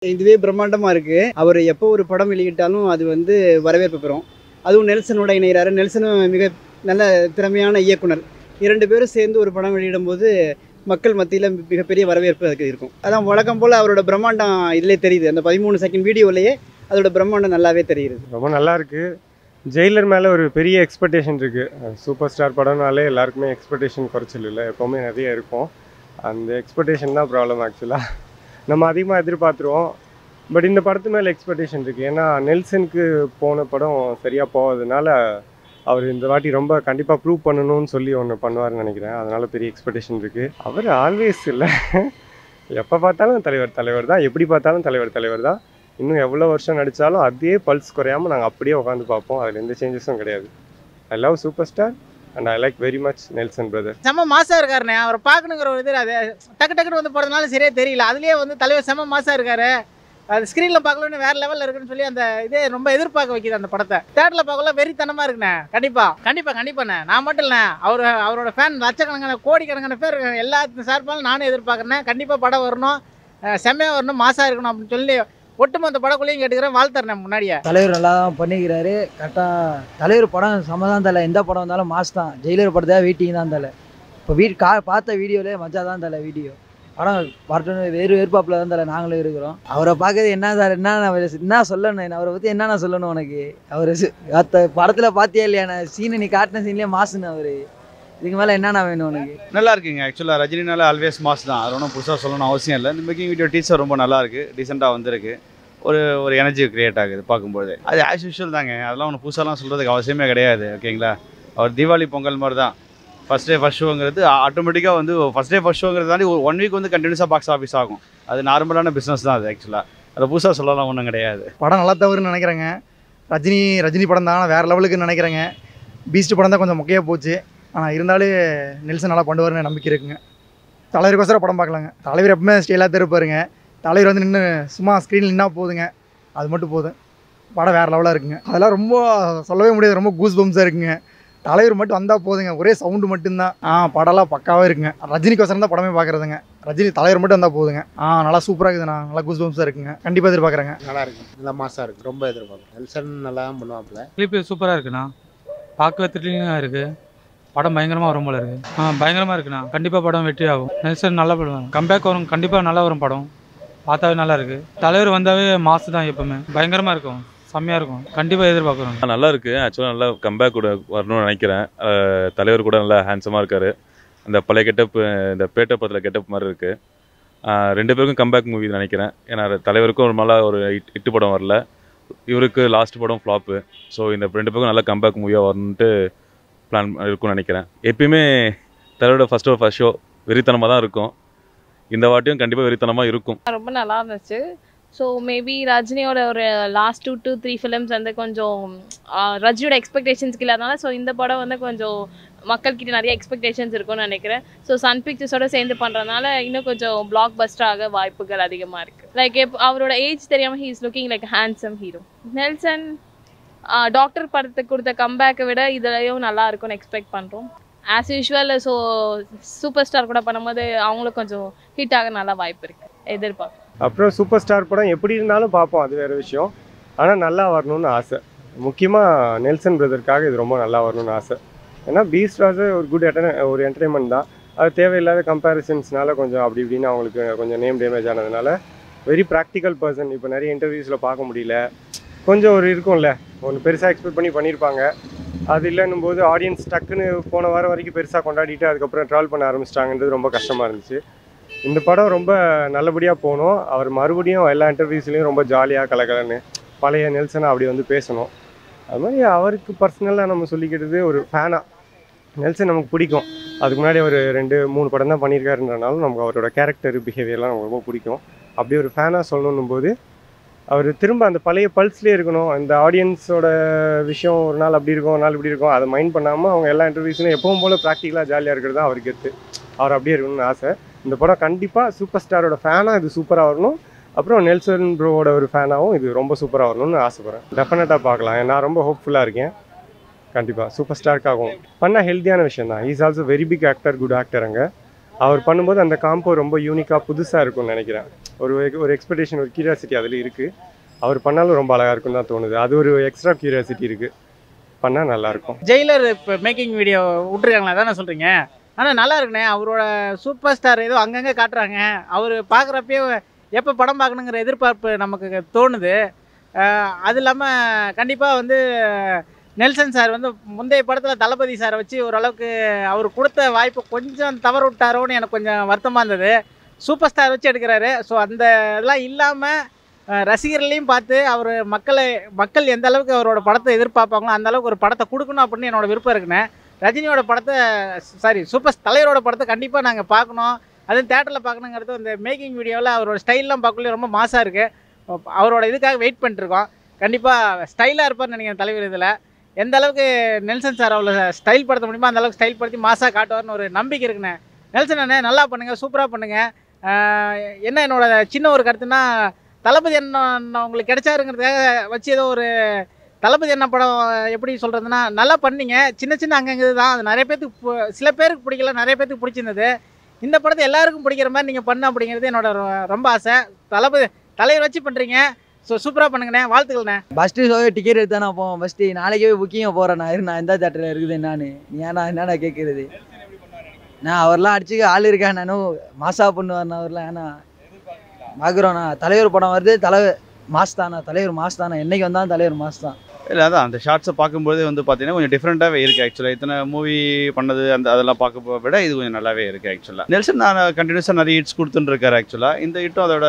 இதுவே பிரம்மாண்டமாக இருக்குது அவர் எப்போ ஒரு படம் வெளியிட்டாலும் அது வந்து வரவேற்பு பெறும் அதுவும் நெல்சனோட இணைகிறாரு நெல்சனும் மிக நல்ல திறமையான இயக்குனர் இரண்டு பேரும் சேர்ந்து ஒரு படம் வெளியிடும் போது மக்கள் மத்தியில் மிகப்பெரிய வரவேற்பு அதுக்கு இருக்கும் அதான் வழக்கம் போல் அவரோட பிரம்மாண்டம் இதிலே தெரியுது அந்த பதிமூணு செகண்ட் வீடியோலேயே அதோட பிரம்மாண்டம் நல்லாவே தெரியுது ரொம்ப நல்லா இருக்கு ஜெயிலர் மேலே ஒரு பெரிய எக்ஸ்பெக்டேஷன் இருக்குது சூப்பர் ஸ்டார் படம்னாலே எல்லாருக்குமே எக்ஸ்பெக்டேஷன் குறைச்சல் இல்லை எப்போவுமே நிறைய இருக்கும் அந்த எக்ஸ்பெக்டேஷன் தான் ப்ராப்ளம் ஆக்சுவலாக நம்ம அதிகமாக எதிர்பார்த்துருவோம் பட் இந்த படத்து மேலே எக்ஸ்பெக்டேஷன் இருக்குது ஏன்னா நெல்சனுக்கு போன படம் சரியாக போகாதனால அவர் இந்த வாட்டி ரொம்ப கண்டிப்பாக ப்ரூவ் பண்ணணும்னு சொல்லி ஒன்று பண்ணுவார்னு நினைக்கிறேன் அதனால பெரிய எக்ஸ்பெக்டேஷன் இருக்குது அவர் ஆல்வேஸ் இல்லை எப்போ பார்த்தாலும் தலைவர் தலைவர் தான் எப்படி பார்த்தாலும் தலைவர் தலைவர் தான் இன்னும் எவ்வளோ வருஷம் நடித்தாலும் அதே பல்ஸ் குறையாம நாங்கள் அப்படியே உட்காந்து பார்ப்போம் அதில் எந்த சேஞ்சஸும் கிடையாது I love super star and I like very much Nelson brother செம்ம மாசா இருக்காருண்ணே அவரை பார்க்கணுங்கிற ஒரு இது அது டக்கு டக்குன்னு வந்து போகிறதுனால சரியா தெரியல அதுலயே வந்து தலைவர் செம்ம மாசா இருக்காரு அது ஸ்க்ரீனில் பார்க்கலன்னு வேற லெவலில் இருக்குன்னு சொல்லி அந்த இதே ரொம்ப எதிர்பார்க்க வைக்குது அந்த படத்தை தேட்டரில் பார்க்கல வெறித்தனமாக இருக்குண்ணே கண்டிப்பா கண்டிப்பா கண்டிப்பாண்ணே நான் மட்டும் இல்லைண்ணே அவர் அவரோட ஃபேன் லட்சக்கணக்கான கோடிக்கணக்கான பேர் எல்லா சார்பாலும் நானும் எதிர்பார்க்குறேன் கண்டிப்பாக படம் வரணும் அஹ் செம்மையா வரணும் மாசா இருக்கணும் அப்படின்னு சொல்லி ஒட்டுமொத்த படக்குள்ளேயும் கேட்டுக்கிறேன் வாழ்த்துறேன் முன்னாடியே தலைவர் நல்லா தான் பண்ணிக்கிறாரு கரெக்டாக தலைவர் படம் சமதான் தலை எந்த படம் வந்தாலும் மாஸ் தான் ஜெயிலர் படத்தை வெயிட்டிங் தான் தலை இப்போ வீட் கா பார்த்த வீடியோலே மஜா தான் தலை வீடியோ படம் வரட்டும் வேறு வேறுபாப்பில் தான் தலை நாங்களும் இருக்கிறோம் அவரை பார்க்கறது என்ன சார் என்ன நான் என்ன சொல்லணும் அவரை பற்றி என்ன நான் சொல்லணும் உனக்கு அவர் அத்த படத்தில் பார்த்தியா இல்லையா நான் சீனை நீ காட்டின சீன்லேயே மாசுன்னு அவர் இதுக்கு மேலே என்னண்ணா வேணும் உனக்கு நல்லா இருக்குங்க ஆக்சுவலாக ரஜினினால ஆல்வேஸ் மாஸ் தான் அது ஒன்றும் புதுசாக சொல்லணும்னு அவசியம் இல்லை இந்த மேக்கிங் வீடியோ டீச்சர் ரொம்ப நல்லா இருக்கு டீசெண்டாக வந்திருக்கு ஒரு ஒரு எனர்ஜி கிரியேட் ஆகுது பார்க்கும்போது அது ஆஸ் யூஷுவல் தாங்க அதெல்லாம் ஒன்று புதுசாலாம் சொல்கிறதுக்கு அவசியமே கிடையாது ஓகேங்களா அவர் தீபாவளி பொங்கல் மாதிரி தான் ஃபஸ்ட் டே ஃபஸ்ட் ஷோங்கிறது ஆட்டோமேட்டிக்காக வந்து ஃபஸ்ட் டே ஃபஸ்ட் ஷோங்கிறது தாண்டி ஒரு ஒன் வீக் வந்து கண்டினியூஸாக பாக்ஸ் ஆஃபீஸ் ஆகும் அது நார்மலான பிஸ்னஸ் தான் அது ஆக்சுவலாக அதை புதுசாக சொல்லலாம் ஒன்றும் கிடையாது படம் நல்லா தவறுன்னு நினைக்கிறேங்க ரஜினி ரஜினி படம் தான் வேறு லெவலுக்கு நினைக்கிறேங்க பீஸ்ட் படம் தான் கொஞ்சம் மொக்கையாக போச்சு ஆனால் இருந்தாலும் நெல்சன் நல்லா பண்ணுவார்னு நம்பிக்கை இருக்குங்க தலைவருக்கோசரம் படம் பார்க்கலாங்க தலைவர் எப்பவுமே ஸ்டைலாக தான் இருப்பாருங்க தலைவர் வந்து நின்று சும்மா ஸ்க்ரீனில் நின்னா போதுங்க அது மட்டும் போதும் படம் வேறு லெவலாக இருக்குங்க அதெல்லாம் ரொம்ப சொல்லவே முடியாது ரொம்ப கூஸ் பம்ஸாக இருக்குங்க தலைவர் மட்டும் வந்தால் போதுங்க ஒரே சவுண்டு மட்டும்தான் ஆ படம்லாம் பக்காவாக இருக்குங்க ரஜினிக்கோசரம் தான் படமே பார்க்குறதுங்க ரஜினி தலைவர் மட்டும் வந்தால் போதுங்க ஆ நல்லா சூப்பராக இருக்குதுண்ணா நல்லா கூஸ் பம்ஸாக இருக்குங்க கண்டிப்பாக எதிர்பார்க்குறேங்க நல்லா இருக்கு நல்லா மாசா இருக்கு ரொம்ப எதிர்பார்க்குறேன் நெல்சன் நல்லா தான் பண்ணுவாப்புல கிளிப்பு சூப்பராக இருக்குண்ணா பார்க்கவே த்ரில்லிங்காக இருக்குது படம் பயங்கரமாக வரும் போல இருக்கு ஆ பயங்கரமாக இருக்குண்ணா கண்டிப்பாக படம் வெற்றி ஆகும் நெல்சன் நல்லா படம் கம்பேக் வரும் கண்டிப்பாக நல்லா வரும் படம் பார்த்தாவே நல்லா இருக்கு தலைவர் வந்தாவே மாசு தான் எப்பவுமே பயங்கரமாக இருக்கும் செம்மையாக இருக்கும் கண்டிப்பாக எதிர்பார்க்குறோம் நல்லா இருக்கு ஆக்சுவலாக நல்லா கம்பேக் கூட வரணும்னு நினைக்கிறேன் அஹ் தலைவர் கூட நல்லா ஹேண்ட்ஸமாக இருக்காரு அந்த பழைய கெட்டப் இந்த பேட்ட படத்தில் கெட்டப் மாதிரி இருக்கு அஹ் ரெண்டு பேருக்கும் கம்பேக் மூவி நினைக்கிறேன் ஏன்னா தலைவருக்கும் ஒரு நல்லா ஒரு ஹிட் ஹிட் படம் வரல இவருக்கு லாஸ்ட் படம் ஃப்ளாப்பு ஸோ இந்த ரெண்டு பேருக்கும் நல்லா கம்பேக் மூவியாக வரணுன்ட்டு பிளான் இருக்கும்னு நினைக்கிறேன் எப்பயுமே தலைவரோட ஃபர்ஸ்ட் ஃபர்ஸ்ட் ஷோ வெறித்தனமாக தான் இருக்கும் இந்த வாட்டியும் கண்டிப்பாக வெறித்தனமாக இருக்கும் ரொம்ப நல்லா இருந்துச்சு ஸோ மேபி ரஜினியோட ஒரு last two two three films வந்து கொஞ்சம் ஆஹ், ரஜினியோட எக்ஸ்பெக்டேஷன்ஸ்க்கு இல்லாதனால ஸோ இந்த படம் வந்து கொஞ்சம் மக்கள்கிட்ட நிறைய எக்ஸ்பெக்டேஷன்ஸ் இருக்கும்னு நினைக்கிறேன் ஸோ சன் பிக்சர்ஸோட சேர்ந்து பண்ணுறதுனால இன்னும் கொஞ்சம் பிளாக் பஸ்டர் ஆக வாய்ப்புகள் அதிகமாக இருக்குது லைக் எப் அவரோட ஏஜ் தெரியாமல் he is looking like handsome hero Nelson doctor படத்துக்கு கொடுத்த கம்பேக்கை விட இதுலயும் நல்லா இருக்கும்னு எக்ஸ்பெக்ட் பண்ணுறோம் as usual so super star கூட பண்ணும்போது அவங்களும் கொஞ்சம் ஹிட் ஆக நல்லா வாய்ப்பு இருக்குது எதிர்பார்க்குறேன் அப்புறம் சூப்பர் ஸ்டார் படம் எப்படி இருந்தாலும் பார்ப்போம் அது வேறு விஷயம் ஆனால் நல்லா வரணும்னு ஆசை முக்கியமாக நெல்சன் பிரதருக்காக இது ரொம்ப நல்லா வரணும்னு ஆசை ஏன்னா பீஸ்ட் ராஸ் ஒரு குட் ஒரு என்டர்டைன்மெண்ட் தான் அது தேவையில்லாத கம்பேரிசன்ஸ்னால கொஞ்சம் அப்படி இப்படின்னு அவங்களுக்கு கொஞ்சம் நேம் டேமேஜ் ஆனதுனால வெரி ப்ராக்டிக்கல் பர்சன் இப்போ நிறைய இன்டர்வியூஸில் பார்க்க முடியல கொஞ்சம் ஒரு இருக்கும்ல ஒன்று பெருசாக எக்ஸ்பெக்ட் பண்ணி பண்ணியிருப்பாங்க அது இல்லைன்னும் போது ஆடியன்ஸ் டக்குன்னு போன வாரம் வரைக்கும் பெருசாக கொண்டாடிட்டு அதுக்கப்புறம் ட்ராவல் பண்ண ஆரம்பிச்சிட்டாங்கன்றது ரொம்ப கஷ்டமாக இருந்துச்சு இந்த படம் ரொம்ப நல்லபடியாக போகணும் அவர் மறுபடியும் எல்லா இன்டர்வியூஸ்லேயும் ரொம்ப ஜாலியாக கலகலன்னு பழைய நெல்சனை அப்படி வந்து பேசணும் அது மாதிரி அவருக்கு பர்சனலாக நம்ம சொல்லிக்கிட்டது ஒரு ஃபேனாக நெல்சன் நமக்கு பிடிக்கும் அதுக்கு முன்னாடி ஒரு ரெண்டு மூணு படம் தான் பண்ணியிருக்காருன்றனால நமக்கு அவரோட கேரக்டர் பிஹேவியர்லாம் நமக்கு ரொம்ப பிடிக்கும் அப்படி ஒரு ஃபேனாக சொல்லணும் போது அவர் திரும்ப அந்த பழைய பல்ஸ்லேயே இருக்கணும் இந்த ஆடியன்ஸோட விஷயம் ஒரு நாள் அப்படி இருக்கும் ஒரு நாள் இப்படி இருக்கும் அதை மைண்ட் பண்ணாமல் அவங்க எல்லா இன்டர்வியூஸ்லையும் எப்பவும் போல் ப்ராக்டிக்கலாக ஜாலியாக இருக்கிறது தான் அவருக்கு கெத்து அவர் அப்படியே இருக்கணும்னு ஆசை இந்த படம் கண்டிப்பாக சூப்பர் ஸ்டாரோட ஃபேனாக இது சூப்பராக வரணும் அப்புறம் நெல்சன் ப்ரோவோட ஒரு ஃபேனாகவும் இது ரொம்ப சூப்பராக வரணும்னு ஆசைப்பட்றேன் டெஃபினட்டாக பார்க்கலாம் நான் ரொம்ப ஹோப்ஃபுல்லாக இருக்கேன் கண்டிப்பாக சூப்பர் ஸ்டாருக்காகவும் பண்ணால் ஹெல்த்தியான விஷயம் தான் is also very big actor good actor அங்கே அவர் பண்ணும்போது அந்த காம்போ ரொம்ப யூனிக்காக புதுசாக இருக்கும்னு நினைக்கிறேன் ஒரு ஒரு எக்ஸ்பெக்டேஷன் ஒரு கியூரியாசிட்டி அதில் இருக்குது அவர் பண்ணாலும் ரொம்ப அழகாக இருக்கும்னு தான் தோணுது அது ஒரு எக்ஸ்ட்ரா கியூரியாசிட்டி இருக்குது பண்ணால் நல்லாயிருக்கும் ஜெயிலர் இப்போ மேக்கிங் வீடியோ விட்ருக்காங்களா தானே சொல்கிறீங்க ஆனால் நல்லா இருக்குண்ணே அவரோட சூப்பர் ஸ்டார் ஏதோ அங்கங்கே காட்டுறாங்க அவர் பார்க்குறப்பயே எப்போ படம் பார்க்கணுங்கிற எதிர்பார்ப்பு நமக்கு தோணுது அஹ் அது இல்லாமல் கண்டிப்பாக வந்து நெல்சன் சார் வந்து முந்தைய படத்தில் தளபதி சாரை வச்சு ஓரளவுக்கு அவர் கொடுத்த வாய்ப்பை கொஞ்சம் தவறு விட்டாரோன்னு எனக்கு கொஞ்சம் வருத்தமாக இருந்தது சூப்பர் ஸ்டார் வச்சு எடுக்கிறாரு ஸோ அந்த இதெல்லாம் இல்லாமல் ரசிகர்களையும் பார்த்து அவர் மக்களை மக்கள் எந்த அளவுக்கு அவரோட படத்தை எதிர்பார்ப்பாங்களோ அந்த அளவுக்கு ஒரு படத்தை கொடுக்கணும் அப்படின்னு என்னோட விருப்பம் இருக்குண்ணே ரஜினியோட படத்தை சாரி சூப்பர் தலைவரோட படத்தை கண்டிப்பாக நாங்கள் பார்க்கணும் அதுவும் தேட்டரில் பார்க்கணுங்கிறது இந்த மேக்கிங் வீடியோவில் அவரோட ஸ்டைல்லாம் பார்க்கல ரொம்ப மாசாக இருக்குது அவரோட இதுக்காக வெயிட் பண்ணிட்டுருக்கோம் கண்டிப்பாக ஸ்டைலாக இருப்பார்னு நினைக்கிறேன் தலைவர் இதில் எந்த அளவுக்கு நெல்சன் சார் அவ்வளோ ஸ்டைல் படுத்த முடியுமோ அந்த அளவுக்கு ஸ்டைல் படுத்தி மாசாக காட்டுவார்னு ஒரு நம்பிக்கை இருக்குண்ணே நெல்சன் அண்ணே நல்லா பண்ணுங்கள் சூப்பராக பண்ணுங்கள் என்ன என்னோட சின்ன ஒரு கருத்துனா தளபதி அண்ணன் உங்களுக்கு கிடைச்சாருங்கிறதுக்காக வச்சு ஏதோ ஒரு தளபதி என்ன படம் எப்படி சொல்கிறதுனா நல்லா பண்ணீங்க சின்ன சின்ன அங்கங்கே தான் அது நிறைய பேத்துக்கு பு- சில பேருக்கு பிடிக்கல நிறைய பேத்துக்கு பிடிச்சிருந்தது இந்த படத்தை எல்லாருக்கும் பிடிக்கிற மாதிரி நீங்கள் பண்ண அப்படிங்கிறது என்னோட ரொ- ரொம்ப ஆசை தளபதி தலைவர் வச்சு பண்ணுறீங்க ஸோ சூப்பராக பண்ணுங்கண்ணே வாழ்த்துக்கள்ண்ணே ஃபஸ்ட்டு ஷோவே டிக்கெட் எடுத்தா நான் போவோம் ஃபஸ்ட்டு நாளைக்கே புக்கிங் போகிறேன் நான் இரு நான் எந்த தேட்டரில் இருக்குது நான் நீ ஏன்னா என்னடா கேட்குறது நான் அவர்லாம் அடிச்சுக்க ஆள் இருக்கா நானும் மாசா பண்ணுவார்ண்ணா அவர்லாம் ஏன்னா பார்க்குறோண்ணா தலைவர் படம் வருது தலைவர் மாஸ் தானா தலைவர் மாஸ் தானா என்னைக்கு வந்தாலும் தலைவர் மாஸ் தான் இல்லை அதான் அந்த ஷார்ட்ஸை பார்க்கும்போது வந்து பார்த்தீங்கன்னா கொஞ்சம் டிஃப்ரெண்ட்டாகவே இருக்குது ஆக்சுவலாக இத்தனை மூவி பண்ணது அந்த அதெல்லாம் பார்க்க விட இது கொஞ்சம் நல்லாவே இருக்குது ஆக்சுவலாக நெல்சன் நான் கண்டினியூஸாக நிறைய ஹிட்ஸ் கொடுத்துட்டு இருக்காரு ஆக்சுவலாக இந்த ஹிட்டும் அதோட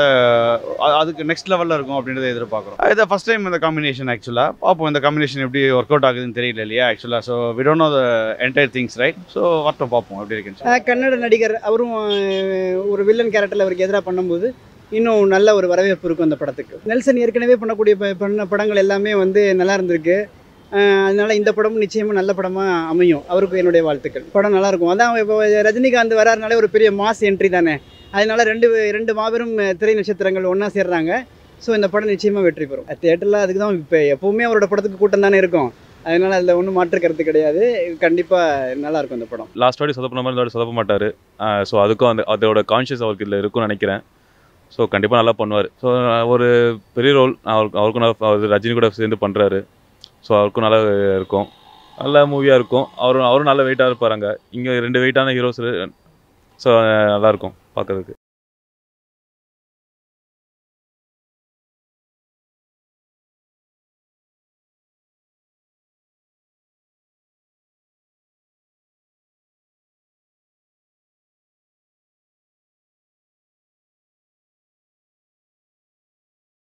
அ- அதுக்கு நெக்ஸ்ட் லெவலில் இருக்கும் அப்படின்றத எதிர்பார்க்குறோம் இதை ஃபஸ்ட் டைம் இந்த காம்பினேஷன் ஆக்சுவலாக பார்ப்போம் இந்த காம்பினேஷன் எப்படி ஒர்க் அவுட் ஆகுதுன்னு தெரியல இல்லையா ஆக்சுவலாக so we don't know the entire things right so வரட்டும் பார்ப்போம் எப்படி இருக்குன்னு அஹ் கன்னட நடிகர் அவரும் அஹ், ஒரு வில்லன் கேரக்டரில் அவருக்கு எதிராக பண்ணும்போது இன்னும் நல்ல ஒரு வரவேற்பு இருக்கும் அந்த படத்துக்கு நெல்சன் ஏற்கனவே பண்ணக்கூடிய ப- பண்ண படங்கள் எல்லாமே வந்து நல்லா இருந்திருக்கு அஹ், அதனால இந்த படமும் நிச்சயமாக நல்ல படமாக அமையும் அவருக்கு என்னுடைய வாழ்த்துக்கள் படம் நல்லா இருக்கும் அதான் இப்போ ரஜினிகாந்த் வராருனாலே ஒரு பெரிய மாஸ் என்ட்ரி தானே அதனால ரெண்டு ரெண்டு மாபெரும் திரை நட்சத்திரங்கள் ஒன்றா சேர்றாங்க ஸோ இந்த படம் நிச்சயமாக வெற்றி பெறும் தேட்டரில் அதுக்கு தான் இப்போ எப்போவுமே அவரோட படத்துக்கு கூட்டம் தானே இருக்கும் அதனால அதில் ஒன்றும் மாற்று கருத்து கிடையாது கண்டிப்பாக நல்லா இருக்கும் இந்த படம் லாஸ்ட் வாட்டி சொதப்பின மாதிரி இந்த வாட்டி சொதப்ப மாட்டார் ஸோ அதுக்கும் அந்த அதோட கான்ஷியஸ் அவருக்கு இதில் இருக்கும்னு நினைக்கிறேன் ஸோ கண்டிப்பாக நல்லா பண்ணுவார் ஸோ ஒரு பெரிய ரோல் அவருக்கு அவருக்கும் நல்லா அவர் ரஜினி கூட சேர்ந்து பண்ணுறாரு ஸோ அவருக்கும் நல்லா இருக்கும் நல்ல மூவியாக இருக்கும் அவரும் அவரும் நல்ல வெயிட்டாக இருப்பாருங்க இங்கே ரெண்டு வெயிட்டான ஹீரோஸ் ஸோ நல்லாயிருக்கும் பார்க்கறதுக்கு